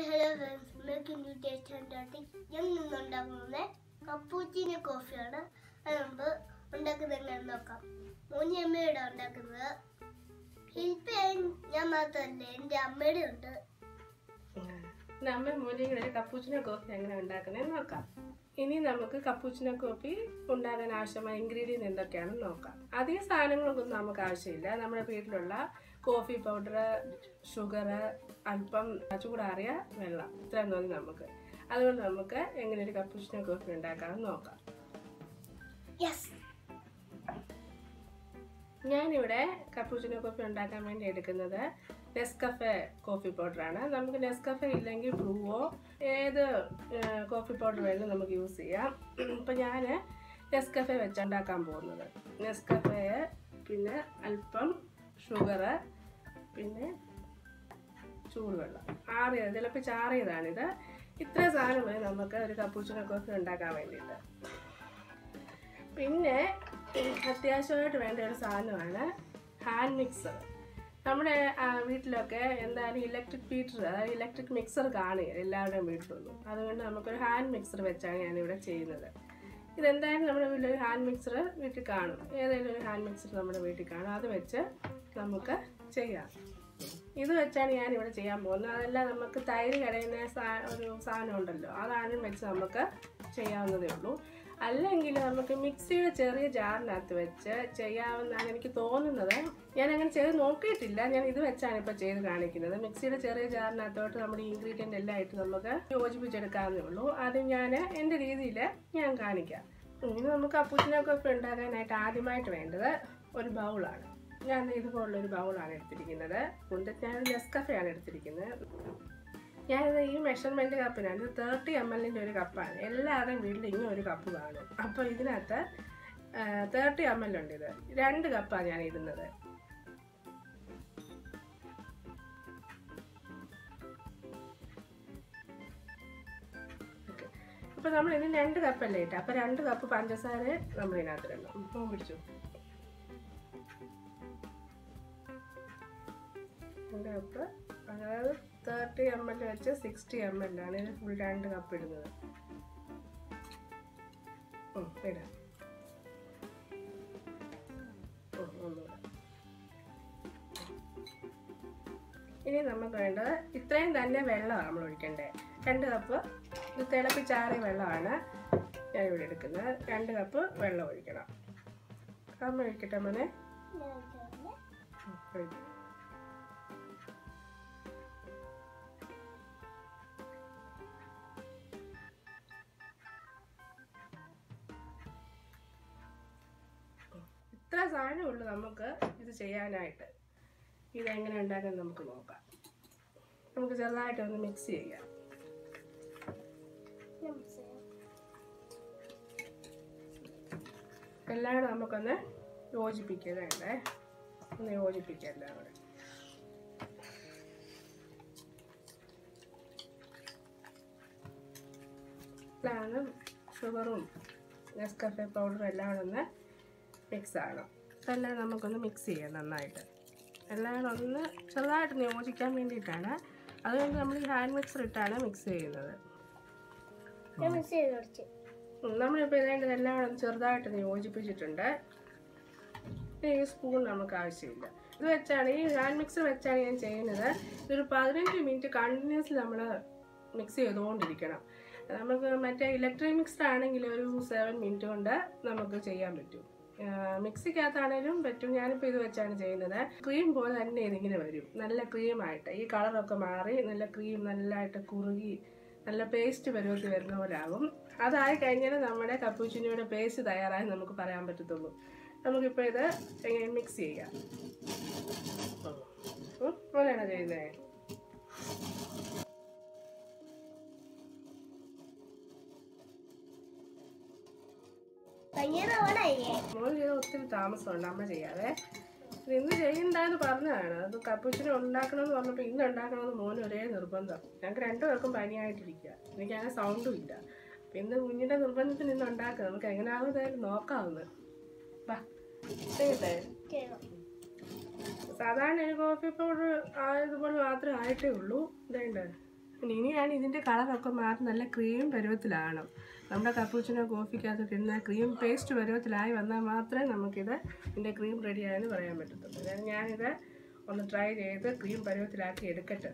hello friends milk ഇൻഡു taste ഉണ്ടാക്കി ഞാൻ നിന്നുണ്ടാക്കുന്നത് കപ്പൂച്ചിന് കോഫിയാണ് അത് നമുക്ക് ഉണ്ടാക്കുന്നത് എങ്ങനെ നോക്കാം മൂന്ന് അമ്മയുടെ ഉണ്ടാക്കുന്നത് ഹെൽപ്പ് ചെയ്യാൻ ഞാൻ മാത്രമല്ല എൻ്റെ അമ്മയുടെ ഉണ്ട് ഇന്ന് അമ്മ മോനെ ഒരു കപ്പൂച്ചിനോ കോഫി എങ്ങനെ ഉണ്ടാക്കുന്നത് നോക്കാം ഇനി നമുക്ക് കപ്പൂച്ചിനോ കോഫി ഉണ്ടാകാൻ ആവശ്യമായ ഇൻഗ്രീഡിയൻറ്റ് എന്തൊക്കെയാണെന്ന് നോക്കാം അധികം സാധനങ്ങളൊന്നും നമുക്ക് ആവശ്യമില്ല നമ്മുടെ വീട്ടിലുള്ള കോഫി പൗഡർ ഷുഗർ അല്പം ചൂടാറിയ വെള്ളം ഇത്രയും മതി നമുക്ക് അതുകൊണ്ട് നമുക്ക് എങ്ങനെ ഒരു കപ്പൂച്ചിനോ കോഫി ഉണ്ടാക്കാമെന്ന് നോക്കാം യെസ് ഞാനിവിടെ കപ്പൂച്ചിനോ കോഫി ഉണ്ടാക്കാൻ വേണ്ടി എടുക്കുന്നത് നെസ്കഫെ കോഫി പൗഡറാണ് നമുക്ക് നെസ്കഫെ ഇല്ലെങ്കിൽ ബ്രൂവോ ഏത് ഏഹ്, കോഫി പൗഡർ വേണമെങ്കിലും നമുക്ക് യൂസ് ചെയ്യാം ഇപ്പം ഞാൻ നെസ്കഫെ വെച്ച് ഉണ്ടാക്കാൻ പോകുന്നത് നെസ്കഫെ പിന്നെ അല്പം ഷുഗർ പിന്നെ ചൂടുവെള്ളം ആറിയത് തിളപ്പിച്ച് ആറിയതാണിത് ഇത്ര സാധനം മതി നമുക്ക് ഒരു കപ്പൂച്ചിനോ കോഫി ഉണ്ടാക്കാൻ വേണ്ടിയിട്ട് പിന്നെ അത്യാവശ്യമായിട്ട് വേണ്ട ഒരു സാധനമാണ് ഹാൻഡ് മിക്സർ നമ്മുടെ ആ, വീട്ടിലൊക്കെ എന്തായാലും ഇലക്ട്രിക് ബീറ്റർ അതായത് ഇലക്ട്രിക് മിക്സർ കാണുക എല്ലാവരുടെയും വീട്ടിലൊന്നും അതുകൊണ്ട് നമുക്കൊരു ഹാൻഡ് മിക്സർ വെച്ചാണ് ഞാനിവിടെ ചെയ്യുന്നത് ഇതെന്തായാലും നമ്മുടെ വീട്ടിലൊരു ഹാൻഡ് മിക്സർ വീട്ടിൽ കാണും ഏതെങ്കിലും ഒരു ഹാൻഡ് മിക്സർ നമ്മുടെ വീട്ടിൽ കാണും അത് വെച്ച് നമുക്ക് ചെയ്യാം ഇത് വെച്ചാണ് ഞാൻ ഇവിടെ ചെയ്യാൻ പോകുന്നത് അതല്ല നമുക്ക് തൈര് കടയുന്ന സാ- ഒരു സാധനം ഉണ്ടല്ലോ അതാണ് വെച്ച് നമുക്ക് ചെയ്യാവുന്നതേ ഉള്ളൂ അല്ലെങ്കിൽ നമുക്ക് മിക്സിയുടെ ചെറിയ ജാറിനകത്ത് വെച്ച് ചെയ്യാവുന്നതാണ് എനിക്ക് തോന്നുന്നത് ഞാൻ അങ്ങനെ ചെയ്ത് നോക്കിയിട്ടില്ല ഞാൻ ഇത് വെച്ചാണ് ഇപ്പോൾ ചെയ്ത് കാണിക്കുന്നത് മിക്സിയുടെ ചെറിയ ജാറിനകത്തോട്ട് നമ്മുടെ ഇൻഗ്രീഡിയൻ്റ് എല്ലാം ആയിട്ട് നമുക്ക് യോജിപ്പിച്ചെടുക്കാവുന്നേ ഉള്ളൂ അത് ഞാൻ എൻ്റെ രീതിയിൽ ഞാൻ കാണിക്കാം ഇനി നമുക്ക് അപ്പൂച്ചിനൊക്കെ ഉണ്ടാക്കാനായിട്ട് ആദ്യമായിട്ട് വേണ്ടത് ഒരു ബൗളാണ് ഞാൻ ഇതുപോലുള്ള ഒരു ബൗളാണ് എടുത്തിരിക്കുന്നത് കൊണ്ട് ഞാൻ നെസ്കഫയാണ് എടുത്തിരിക്കുന്നത് ഞാനിത് ഈ മെഷർമെൻറ്റ് കപ്പിനാണ് ഇത് തേർട്ടി എം എല്ലിൻ്റെ ഒരു കപ്പാണ് എല്ലാവരുടെയും വീട്ടിൽ ഇങ്ങനെ ഒരു കപ്പ് കാണും അപ്പോൾ ഇതിനകത്ത് തേർട്ടി എം എൽ ഉണ്ട് ഇത് രണ്ട് കപ്പാണ് ഞാൻ ഇടുന്നത് അപ്പോൾ നമ്മൾ ഇതിന് രണ്ട് കപ്പല്ലേ ഇട്ട അപ്പോൾ രണ്ട് കപ്പ് പഞ്ചസാര നമ്മൾ ഇതിനകത്ത് ഇടണം ഇപ്പം പിടിച്ചു രണ്ട് കപ്പ് അതായത് തേർട്ടി എം എൽ വെച്ച് സിക്സ്റ്റി എം എൽ ആണ് ഇത് ഫുൾ രണ്ട് കപ്പ് ഇടുന്നത് ഉം, ഇടാം ഉം, ഒന്നുകൂടെ ഇനി നമുക്ക് വേണ്ടത് ഇത്രയും തന്നെ വെള്ളമാണ് നമ്മൾ ഒഴിക്കേണ്ടത് രണ്ട് കപ്പ് ഇത് തിളപ്പിച്ചാറിയ വെള്ളമാണ് ഞാൻ ഇവിടെ എടുക്കുന്നത് രണ്ട് കപ്പ് വെള്ളം ഒഴിക്കണം അമ്മ ഒഴിക്കട്ടെ മോനെ ഉം, ഒഴിക്കും ഇത്ര സാധനമേ ഉള്ളൂ നമുക്ക് ഇത് ചെയ്യാനായിട്ട് ഇതെങ്ങനെ ഉണ്ടാക്കാൻ നമുക്ക് നോക്കാം നമുക്ക് ചെറുതായിട്ടൊന്ന് മിക്സ് ചെയ്യാം എല്ലാം കൂടെ നമുക്കൊന്ന് യോജിപ്പിക്കുന്നുണ്ട് ഒന്ന് യോജിപ്പിക്കാം എല്ലാം കൂടെ ഇതാണ് ഷുഗറും നെസ്കഫെ പൗഡറും എല്ലാം കൂടെ ഒന്ന് മിക്സ് ആകണം ഇതെല്ലാം നമുക്കൊന്ന് മിക്സ് ചെയ്യാം നന്നായിട്ട് എല്ലാം കൂടെ ഒന്ന് ചെറുതായിട്ടൊന്ന് യോജിക്കാൻ വേണ്ടിയിട്ടാണ് അതുകൊണ്ട് നമ്മൾ ഈ ഹാൻഡ് മിക്സർ ഇട്ടാണ് മിക്സ് ചെയ്യുന്നത് ഞാൻ മിസ് ചെയ്ത് കുറച്ച് ഉം, നമ്മളിപ്പോൾ ഇതേണ്ടത് എല്ലാം കൂടെ ഒന്ന് ചെറുതായിട്ടൊന്ന് യോജിപ്പിച്ചിട്ടുണ്ട് ഇനി ഈ സ്പൂൺ നമുക്ക് ആവശ്യമില്ല ഇത് വെച്ചാണ് ഈ ഹാൻഡ് മിക്സർ വെച്ചാണ് ഞാൻ ചെയ്യുന്നത് ഇതൊരു പതിനഞ്ച് മിനിറ്റ് കണ്ടിന്യൂസ്ലി നമ്മൾ മിക്സ് ചെയ്തുകൊണ്ടിരിക്കണം നമുക്ക് മറ്റേ ഇലക്ട്രിക് മിക്സർ ആണെങ്കിൽ ഒരു സെവൻ മിനിറ്റ് കൊണ്ട് നമുക്ക് ചെയ്യാൻ പറ്റും മിക്സിക്കകത്താണേലും പറ്റും ഞാനിപ്പോൾ ഇത് വെച്ചാണ് ചെയ്യുന്നത് ക്രീം പോലെ തന്നെ ഇതിങ്ങനെ വരും നല്ല ക്രീമായിട്ട് ഈ കളറൊക്കെ മാറി നല്ല ക്രീം നല്ലതായിട്ട് കുറുകി നല്ല പേസ്റ്റ് പരുവത്തിൽ വരുന്ന പോലെ ആകും അതായി കഴിഞ്ഞാൽ നമ്മുടെ കപ്പൂച്ചിനോയുടെ പേസ്റ്റ് തയ്യാറായി നമുക്ക് പറയാൻ പറ്റത്തുള്ളൂ നമുക്കിപ്പോൾ ഇത് എങ്ങനെ മിക്സ് ചെയ്യാം പോലെയാണോ ചെയ്യുന്നത് ഭയങ്കര ഓണായില്ലേ മോൾ ചെയ്ത് ഒത്തിരി താമസമുണ്ട് അമ്മ ചെയ്യാതെ ഇത് ഇന്ന് ചെയ്യണ്ടെന്ന് പറഞ്ഞതാണ് അത് കപ്പൂച്ചിനെ ഉണ്ടാക്കണമെന്ന് പറഞ്ഞപ്പോൾ ഇന്ന് ഉണ്ടാക്കണമെന്ന് മോന് ഒരേ നിർബന്ധം ഞങ്ങൾക്ക് രണ്ടുപേർക്കും പനിയായിട്ടിരിക്കുക എനിക്കങ്ങനെ സൗണ്ടും ഇല്ല അപ്പം ഇന്ന് കുഞ്ഞിൻ്റെ നിർബന്ധത്തിന് ഇന്ന് ഉണ്ടാക്കുക നമുക്ക് എങ്ങനെയാവുന്നതായാലും നോക്കാവുന്നത് വാ ചെയ്യട്ടെ ചെയ്തോ സാധാരണ ഒരു കോഫി പൗഡർ ആയതുപോലെ മാത്രമേ ആയിട്ടേ ഉള്ളൂ ഇതേണ്ട ഇനിയാണ് ഇതിൻ്റെ കളറൊക്കെ മാറി നല്ല ക്രീം പരുവത്തിലാണ് നമ്മുടെ കപ്പൂച്ചിനോ കോഫിക്കകത്ത് ഇടുന്ന ക്രീം പേസ്റ്റ് പരുവത്തിലായി വന്നാൽ മാത്രമേ നമുക്കിത് ഇതിൻ്റെ ക്രീം റെഡിയായെന്ന് പറയാൻ പറ്റത്തുള്ളൂ അതായത് ഞാനിത് ഒന്ന് ട്രൈ ചെയ്ത് ക്രീം പരുവത്തിലാക്കി എടുക്കട്ടെ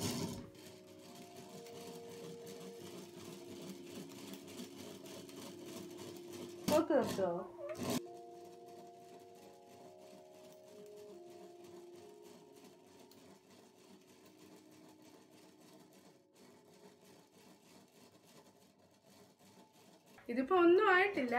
നോക്ക് നിർത്തുമോ ഇതിപ്പോ ഒന്നും ആയിട്ടില്ല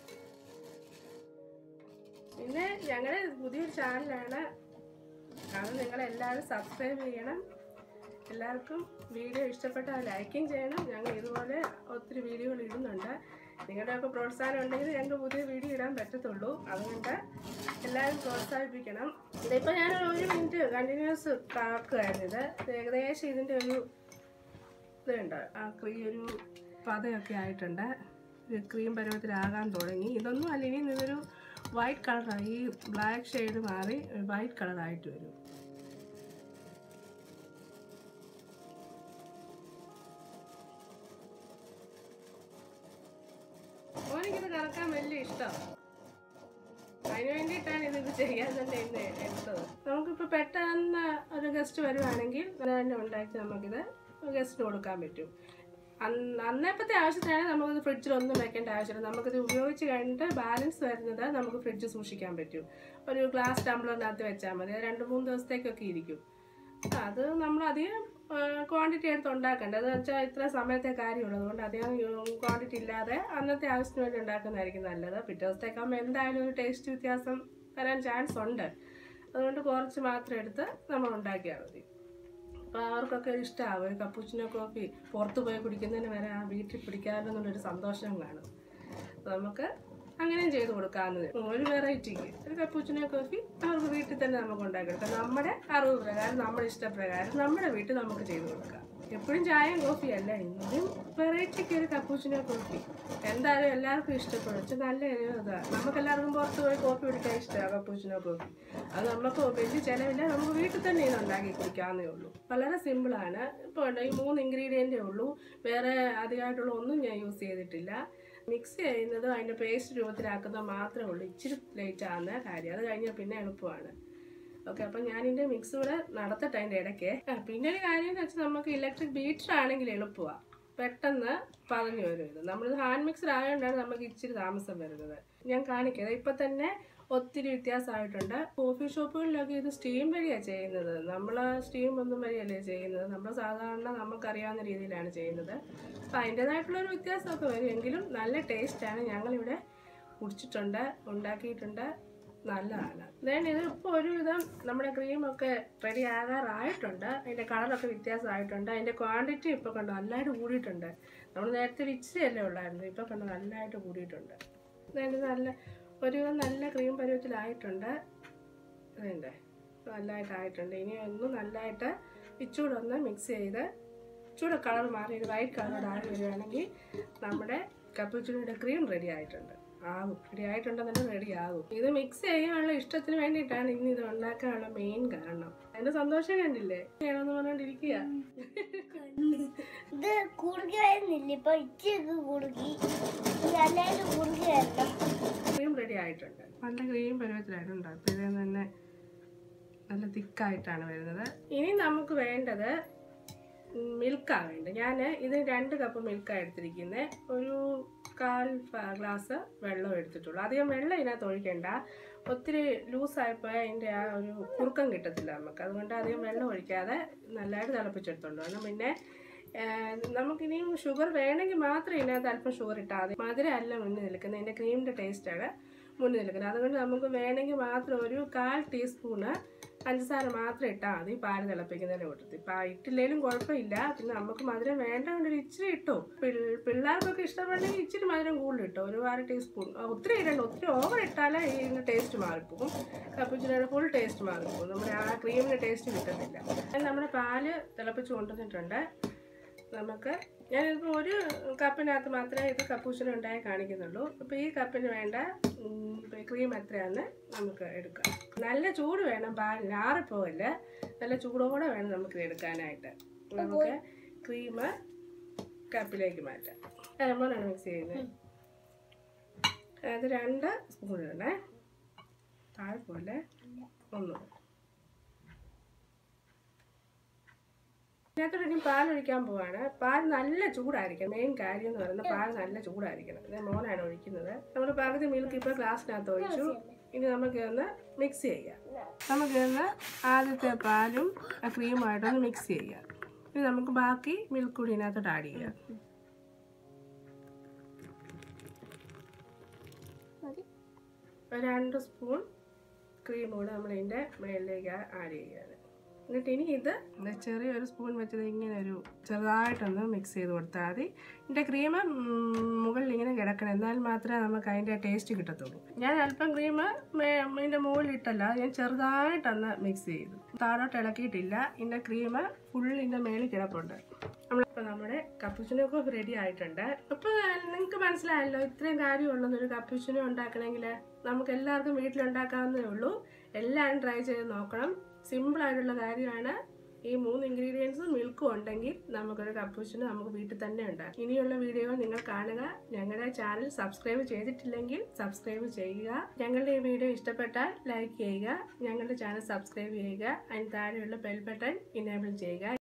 പിന്നെ ഞങ്ങളുടെ പുതിയൊരു ചാനലാണ് അത് നിങ്ങളെല്ലാവരും സബ്സ്ക്രൈബ് ചെയ്യണം എല്ലാവർക്കും വീഡിയോ ഇഷ്ടപ്പെട്ടാൽ ലൈക്കും ചെയ്യണം ഞങ്ങൾ ഇതുപോലെ ഒത്തിരി വീഡിയോകൾ ഇടുന്നുണ്ട് നിങ്ങളുടെയൊക്കെ പ്രോത്സാഹനം ഉണ്ടെങ്കിൽ ഞങ്ങൾക്ക് പുതിയ വീഡിയോ ഇടാൻ പറ്റത്തുള്ളൂ അതുകൊണ്ട് എല്ലാവരും പ്രോത്സാഹിപ്പിക്കണം ഇതിപ്പോൾ ഞാൻ ഒരു മിനിറ്റ് കണ്ടിന്യൂസ് കാക്കുകയായിരുന്നു ഇത് ഇത് ഏകദേശം ഇതിൻ്റെ ഒരു ഇതുണ്ട് ആ ക്രീ ഒരു പതയൊക്കെ ആയിട്ടുണ്ട് ഒരു ക്രീം പരുവത്തിലാകാൻ തുടങ്ങി ഇതൊന്നും അല്ല ഇനി ഇതൊരു വൈറ്റ് കളറായി ഈ ബ്ലാക്ക് ഷെയ്ഡ് മാറി വൈറ്റ് കളറായിട്ട് വരും ഓനിക്കിത് കറക്കാൻ വലിയ ഇഷ്ടമാണ് അതിന് വേണ്ടിയിട്ടാണ് ഇത് ചെയ്യാൻ തന്നെ ഇന്ന് എടുത്തത് നമുക്കിപ്പോൾ പെട്ടെന്ന് ഒരു ഗസ്റ്റ് വരുവാണെങ്കിൽ തന്നെ ഉണ്ടാക്കി നമുക്കിത് ഗസ്റ്റിന് കൊടുക്കാൻ പറ്റും അന്ന് അന്നേപ്പത്തെ ആവശ്യത്തിനാണ് നമുക്കിത് ഫ്രിഡ്ജിലൊന്നും വെക്കേണ്ട ആവശ്യമില്ല നമുക്കിത് ഉപയോഗിച്ച് കഴിഞ്ഞിട്ട് ബാലൻസ് വരുന്നത് നമുക്ക് ഫ്രിഡ്ജ് സൂക്ഷിക്കാൻ പറ്റും ഒരു ഗ്ലാസ് ടംബ്ലറിനകത്ത് വെച്ചാൽ മതി അത് രണ്ട് മൂന്ന് ദിവസത്തേക്കൊക്കെ ഇരിക്കും അത് നമ്മൾ അധികം ക്വാണ്ടിറ്റി എടുത്ത് ഉണ്ടാക്കണ്ട അത് വെച്ചാൽ ഇത്ര സമയത്തെ കാര്യമുള്ളൂ അതുകൊണ്ട് അധികം ക്വാണ്ടിറ്റി ഇല്ലാതെ അന്നത്തെ ആവശ്യത്തിന് വേണ്ടി ഉണ്ടാക്കുന്നതായിരിക്കും നല്ലത് പിറ്റേ ദിവസത്തേക്കാകുമ്പോൾ എന്തായാലും ഒരു ടേസ്റ്റ് വ്യത്യാസം വരാൻ ചാൻസ് ഉണ്ട് അതുകൊണ്ട് കുറച്ച് മാത്രം എടുത്ത് നമ്മൾ ഉണ്ടാക്കിയാൽ മതി അപ്പോൾ അവർക്കൊക്കെ ഇഷ്ടമാവും ഒരു കപ്പൂച്ചിനോ കോഫി പുറത്ത് പോയി കുടിക്കുന്നതിന് വരെ ആ വീട്ടിൽ പിടിക്കാമല്ലോ എന്നുള്ളൊരു സന്തോഷം കാണും അപ്പോൾ നമുക്ക് അങ്ങനെയും ചെയ്ത് കൊടുക്കാവുന്നത് ഒരു വെറൈറ്റിക്ക് ഒരു കപ്പൂച്ചിനോ കോഫി അവർക്ക് വീട്ടിൽ തന്നെ നമുക്ക് ഉണ്ടാക്കിയെടുക്കാം നമ്മുടെ അറിവ് പ്രകാരം നമ്മുടെ ഇഷ്ടപ്രകാരം നമ്മുടെ വീട്ടിൽ നമുക്ക് ചെയ്ത് കൊടുക്കാം എപ്പോഴും ചായയും കോഫി അല്ല ഇന്നും വെറൈറ്റിക്ക് ഒരു കപ്പൂച്ചിനോ കോഫി എന്തായാലും എല്ലാവർക്കും ഇഷ്ടപ്പെടും പക്ഷെ നല്ല ഒരു ഇതാണ് നമുക്ക് എല്ലാവർക്കും പുറത്ത് പോയി കോഫി കുടിക്കാൻ ഇഷ്ടമാണ് കപ്പൂച്ചിനോ കോഫി അത് നമുക്ക് വലിയ ചിലവില്ല നമുക്ക് വീട്ടിൽ തന്നെ ഇത് ഉണ്ടാക്കി കുടിക്കാവുന്നേ ഉള്ളൂ വളരെ സിമ്പിളാണ് ഇപ്പോൾ ഉണ്ട് ഈ മൂന്ന് ഇൻഗ്രീഡിയൻറ്റേ ഉള്ളൂ വേറെ അധികമായിട്ടുള്ള ഒന്നും ഞാൻ യൂസ് ചെയ്തിട്ടില്ല മിക്സ് ചെയ്യുന്നത് അതിൻ്റെ പേസ്റ്റ് രൂപത്തിലാക്കുന്നത് മാത്രമേ ഉള്ളൂ ഇച്ചിരി ലേറ്റ് ആകുന്ന കാര്യം അത് കഴിഞ്ഞാൽ പിന്നെ എളുപ്പമാണ് ഓക്കെ അപ്പം ഞാനിൻ്റെ മിക്സ് കൂടെ നടത്തട്ടെ അതിൻ്റെ ഇടയ്ക്ക് ആ, പിന്നെ ഒരു കാര്യം എന്ന് വെച്ചാൽ നമുക്ക് ഇലക്ട്രിക് ബീറ്റർ ആണെങ്കിൽ എളുപ്പമാണ് പെട്ടെന്ന് പതഞ്ഞു വരും ഇത് നമ്മൾ ഹാൻഡ് മിക്സർ ആയതുകൊണ്ടാണ് നമുക്ക് ഇച്ചിരി താമസം വരുന്നത് ഞാൻ കാണിക്കാം ഇപ്പം തന്നെ ഒത്തിരി വ്യത്യാസമായിട്ടുണ്ട് കോഫി ഷോപ്പുകളിലൊക്കെ ഇത് സ്റ്റീം വഴിയാണ് ചെയ്യുന്നത് നമ്മൾ സ്റ്റീം ഒന്നും വഴിയല്ലേ ചെയ്യുന്നത് നമ്മൾ സാധാരണ നമുക്കറിയാവുന്ന രീതിയിലാണ് ചെയ്യുന്നത് അപ്പം അതിൻ്റെതായിട്ടുള്ളൊരു വ്യത്യാസമൊക്കെ വരും എങ്കിലും നല്ല ടേസ്റ്റാണ് ഞങ്ങളിവിടെ കുടിച്ചിട്ടുണ്ട് ഉണ്ടാക്കിയിട്ടുണ്ട് നല്ലതാണ് ദെൻ ഇത് ഇപ്പോൾ ഒരുവിധം നമ്മുടെ ക്രീമൊക്കെ റെഡി ആകാറായിട്ടുണ്ട് അതിൻ്റെ കളറൊക്കെ വ്യത്യാസമായിട്ടുണ്ട് അതിൻ്റെ ക്വാണ്ടിറ്റി ഇപ്പോൾ കണ്ടു നല്ലതായിട്ട് കൂടിയിട്ടുണ്ട് നമ്മൾ നേരത്തെ വിച്ചയല്ലേ ഉള്ളായിരുന്നു ഇപ്പോൾ കണ്ടു നല്ലതായിട്ട് കൂടിയിട്ടുണ്ട് ദെൻ ഇത് നല്ല ഒരുവിധം നല്ല ക്രീം പരുവത്തിലായിട്ടുണ്ട് അതുണ്ട് നല്ലതായിട്ടായിട്ടുണ്ട് ഇനി ഒന്ന് നല്ലതായിട്ട് ഇച്ചൂടെ ഒന്ന് മിക്സ് ചെയ്ത് ഇച്ചൂടെ കളർ മാറി ഒരു വൈറ്റ് കളർ ആയി വരികയാണെങ്കിൽ നമ്മുടെ കപ്പുച്ചിനിയുടെ ക്രീം റെഡി ആയിട്ടുണ്ട് ആകും റെഡി ആയിട്ടുണ്ടെന്നെ റെഡി ആകും ഇത് മിക്സ് ചെയ്യാനുള്ള ഇഷ്ടത്തിന് വേണ്ടിയിട്ടാണ് ഇനി ഇത് ഉണ്ടാക്കാനുള്ള മെയിൻ കാരണം അതിന്റെ സന്തോഷം കണ്ടില്ലേ ചെയ്യണമെന്ന് പറഞ്ഞോണ്ടിരിക്കുക ഇത് കുറുകി വരുന്നില്ല ഇപ്പൊ ഇച്ചിരി കുറുകി നല്ലതായിട്ട് കുറുകി വരണം ക്രീം റെഡി ആയിട്ടുണ്ട് നല്ല ക്രീം പരുവത്തിലായിട്ടുണ്ട് അപ്പോൾ ഇത് തന്നെ നല്ല തിക്കായിട്ടാണ് വരുന്നത് ഇനി നമുക്ക് വേണ്ടത് മിൽക്കാണ് വേണ്ടത് ഞാൻ ഇത് രണ്ട് കപ്പ് മിൽക്കാണ് എടുത്തിരിക്കുന്നത് ഒരു കാൽ ഫ- ഗ്ലാസ് വെള്ളം എടുത്തിട്ടുള്ളൂ അധികം വെള്ളം ഇതിനകത്ത് ഒഴിക്കണ്ട ഒത്തിരി ലൂസായപ്പോൾ അതിൻ്റെ ആ ഒരു കുറുക്കം കിട്ടത്തില്ല നമുക്ക് അതുകൊണ്ട് അധികം വെള്ളം ഒഴിക്കാതെ നല്ലതായിട്ട് തിളപ്പിച്ചെടുത്തോണ്ട് വേണം പിന്നെ ഏഹ്, നമുക്കിനിയും ഷുഗർ വേണമെങ്കിൽ മാത്രം ഇതിനകത്ത് അല്പം ഷുഗർ ഇട്ടാൽ മതി മധുരം അല്ല മുന്നിൽ നിൽക്കുന്നത് ഇതിൻ്റെ ക്രീമിൻ്റെ ടേസ്റ്റാണ് മുന്നിൽ നിൽക്കുന്നത് അതുകൊണ്ട് നമുക്ക് വേണമെങ്കിൽ മാത്രം ഒരു കാൽ ടീസ്പൂണ് പഞ്ചസാര മാത്രം ഇട്ടാൽ മതി പാല് തിളപ്പിക്കുന്നതിൻ്റെ കൂട്ടത്തിൽ ഇപ്പം ഇട്ടില്ലേലും കുഴപ്പമില്ല പിന്നെ നമുക്ക് മധുരം വേണ്ട കൊണ്ട് ഒരു ഇച്ചിരി ഇട്ടോ പിൾ- പിള്ളേർക്കൊക്കെ ഇഷ്ടപ്പെടണമെങ്കിൽ ഇച്ചിരി മധുരം കൂടുതൽ ഇട്ടോ ഒരു അര ടീസ്പൂൺ ആ, ഒത്തിരി ഇടണ്ട ഒത്തിരി ഓവർ ഇട്ടാലേ ഇതിൻ്റെ ടേസ്റ്റ് മാറിപ്പോകും കപ്പുച്ചിനയുടെ ഫുൾ ടേസ്റ്റ് മാറിപ്പോകും നമ്മുടെ ആ ക്രീമിൻ്റെ ടേസ്റ്റ് കിട്ടത്തില്ല അങ്ങനെ നമ്മുടെ പാല് തിളപ്പിച്ച് കൊണ്ടുവന്നിട്ടുണ്ട് നമുക്ക് ഞാനിപ്പോൾ ഒരു കപ്പിനകത്ത് മാത്രമേ ഇത് കപ്പൂച്ചിന് ഉണ്ടായി കാണിക്കുന്നുള്ളൂ അപ്പോൾ ഈ കപ്പിന് വേണ്ട ഉം, ക്രീം എത്രയാണെന്ന് നമുക്ക് എടുക്കാം നല്ല ചൂട് വേണം പാലിന് ആറിപ്പോവല്ല നല്ല ചൂടോടെ വേണം നമുക്ക് ഇത് എടുക്കാനായിട്ട് നമുക്ക് ക്രീം കപ്പിലേക്ക് മാറ്റാം ലെമണാണ് മിക്സ് ചെയ്യുന്നത് അത് രണ്ട് സ്പൂൺ ഇടണേ താഴെ പോലെ ഒന്ന് ഇതിനകത്തോട്ട് ഇനി പാൽ ഒഴിക്കാൻ പോവാണ് പാൽ നല്ല ചൂടായിരിക്കണം മെയിൻ കാര്യം എന്ന് പറയുന്നത് പാൽ നല്ല ചൂടായിരിക്കണം ഇത് മോനാണ് ഒഴിക്കുന്നത് നമ്മൾ പകുതി മിൽക്ക് ഇപ്പോൾ ഗ്ലാസ്സിനകത്ത് ഒഴിച്ചു ഇനി നമുക്ക് ഒന്ന് മിക്സ് ചെയ്യാം നമുക്ക് ഒന്ന് ആദ്യത്തെ പാലും ആ ക്രീമായിട്ടൊന്ന് മിക്സ് ചെയ്യാം ഇനി നമുക്ക് ബാക്കി മിൽക്ക് കൂടി ഇതിനകത്തോട്ട് ആഡ് ചെയ്യാം ഒരു രണ്ട് സ്പൂൺ ക്രീം കൂടെ നമ്മൾ ഇതിൻ്റെ മേളിലേക്ക് ആഡ് ചെയ്യുകയാണ് എന്നിട്ട് ഇനി ഇത് ഇത് ചെറിയൊരു സ്പൂൺ വെച്ചത് ഇങ്ങനെ ഒരു ചെറുതായിട്ടൊന്ന് മിക്സ് ചെയ്ത് കൊടുത്താൽ മതി ഇതിൻ്റെ ക്രീം മുകളിൽ ഇങ്ങനെ കിടക്കണം എന്നാൽ മാത്രമേ നമുക്ക് അതിൻ്റെ ടേസ്റ്റ് കിട്ടത്തുള്ളൂ ഞാൻ അല്പം ക്രീം ഇതിൻ്റെ മുകളിൽ ഇട്ടല്ല ഞാൻ ചെറുതായിട്ടൊന്ന് മിക്സ് ചെയ്തു താഴോട്ട് ഇളക്കിയിട്ടില്ല ഇതിൻ്റെ ക്രീം ഫുൾ ഇതിൻ്റെ മേളിൽ കിടപ്പുണ്ട് നമ്മളിപ്പോൾ നമ്മുടെ കപ്പുച്ചിനോ കോഫി റെഡി ആയിട്ടുണ്ട് അപ്പോൾ നിങ്ങൾക്ക് മനസ്സിലായല്ലോ ഇത്രയും കാര്യമുള്ളൂ ഒരു കപ്പുച്ചിനോ ഉണ്ടാക്കണമെങ്കിൽ നമുക്ക് എല്ലാവർക്കും വീട്ടിലുണ്ടാക്കാവുന്നതേ ഉള്ളൂ എല്ലാവരും ട്രൈ ചെയ്ത് നോക്കണം സിമ്പിൾ ആയിട്ടുള്ള കാര്യമാണ് ഈ മൂന്ന് ഇൻഗ്രീഡിയൻസും മിൽക്കും ഉണ്ടെങ്കിൽ നമുക്കൊരു കപ്പൂച്ചിന് നമുക്ക് വീട്ടിൽ തന്നെ ഉണ്ടാക്കാം ഇനിയുള്ള വീഡിയോകൾ നിങ്ങൾ കാണുക ഞങ്ങളുടെ ചാനൽ സബ്സ്ക്രൈബ് ചെയ്തിട്ടില്ലെങ്കിൽ സബ്സ്ക്രൈബ് ചെയ്യുക ഞങ്ങളുടെ ഈ വീഡിയോ ഇഷ്ടപ്പെട്ടാൽ ലൈക്ക് ചെയ്യുക ഞങ്ങളുടെ ചാനൽ സബ്സ്ക്രൈബ് ചെയ്യുക അതിന് താഴെയുള്ള ബെൽ ബട്ടൺ ഇനേബിൾ ചെയ്യുക